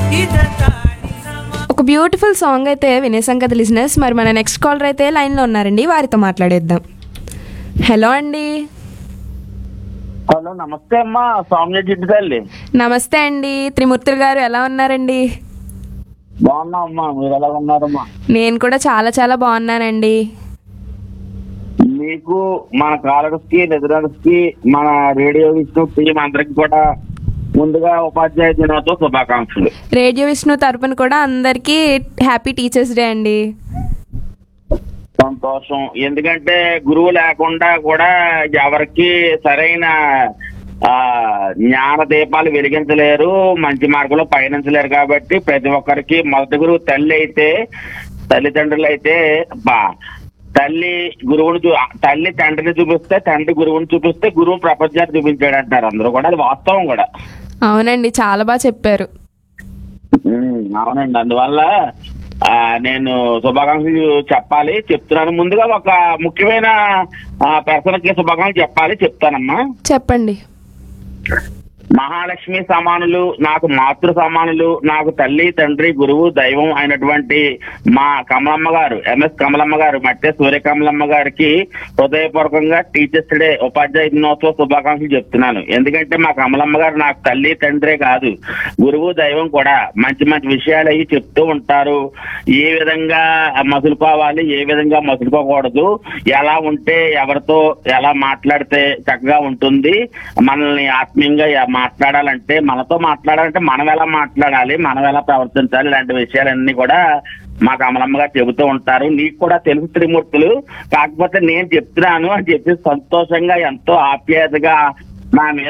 ఒక beautiful song అయితే వినేసాం కదా లిజినెస్ మరి మన నెక్స్ట్ కాలర్ అయితే లైన్లో ఉన్నారండి వారితో మాట్లాడేద్దాం హలో అండి హలో నమస్తే అమ్మా సౌమ్య జిడ్డు తల్లి నమస్తే అండి త్రిమూర్తులు గారు ఎలా ఉన్నారండి బాగున్నా అమ్మా మీరు ఎలా ఉన్నారమ్మా నేను కూడా చాలా చాలా బాగున్నానండి మీకు మన కాలర్స్ కి లిజనర్స్ కి మన రేడియో విష్ణు టీం అందరికి కూడా ముందుగా ఉపాధ్యాయ దినోత్సవ శుభాకాంక్షలు రేడియో విష్ణు తరపున కూడా అందరికీ హ్యాపీ టీచర్స్ డే అండి సంతోషం ఎందుకంటే గురువు లేకుండా కూడా ఎవరికి సరైన ఆ జ్ఞాన దీపాలు వెలిగించలేరు మంచి మార్గంలో పయనించలేరు కాబట్టి ప్రతి ఒక్కరికి మొదటి గురువు తల్లి అయితే తల్లిదండ్రులు అయితే బా తల్లి గురువుని చూ తల్లి తండ్రిని చూపిస్తే తండ్రి గురువుని చూపిస్తే గురువు ప్రపంచాన్ని చూపించాడు అంటారు అందరూ కూడా అది వాస్తవం కూడా అవునండి చాలా బాగా చెప్పారు ఉమ్, అవునండి అందువల్ల ఆ, నేను శుభాకాంక్షలు చెప్పాలి చెప్తున్నాను ముందుగా ఒక ముఖ్యమైన పర్సన్కి శుభాకాంక్షలు చెప్పాలి చెప్తానమ్మా చెప్పండి మహాలక్ష్మి సమానులు నాకు మాతృ సమానులు నాకు తల్లి తండ్రి గురువు దైవం అయినటువంటి మా కమలమ్మ గారు ఎంఎస్ కమలమ్మ గారు మట్టే సూర్య కమలమ్మ గారికి హృదయపూర్వకంగా టీచర్స్ డే ఉపాధ్యాయ దినోత్సవ శుభాకాంక్షలు చెప్తున్నాను ఎందుకంటే మా కమలమ్మ గారు నాకు తల్లి తండ్రే కాదు గురువు దైవం కూడా మంచి మంచి విషయాలు అవి చెప్తూ ఉంటారు ఏ విధంగా మసులుకోవాలి ఏ విధంగా మసులుకోకూడదు ఎలా ఉంటే ఎవరితో ఎలా మాట్లాడితే చక్కగా ఉంటుంది మనల్ని ఆత్మీయంగా ఎ- మాట్లాడాలంటే మనతో మాట్లాడాలంటే మనం ఎలా మాట్లాడాలి మనం ఎలా ప్రవర్తించాలి ఇలాంటి విషయాలన్నీ కూడా మా కమలమ్మ గారు చెబుతూ ఉంటారు నీకు కూడా తెలుసు త్రిమూర్తులు కాకపోతే నేను చెప్తున్నాను అని చెప్పి సంతోషంగా ఎంతో ఆప్యాయతగా నా మీద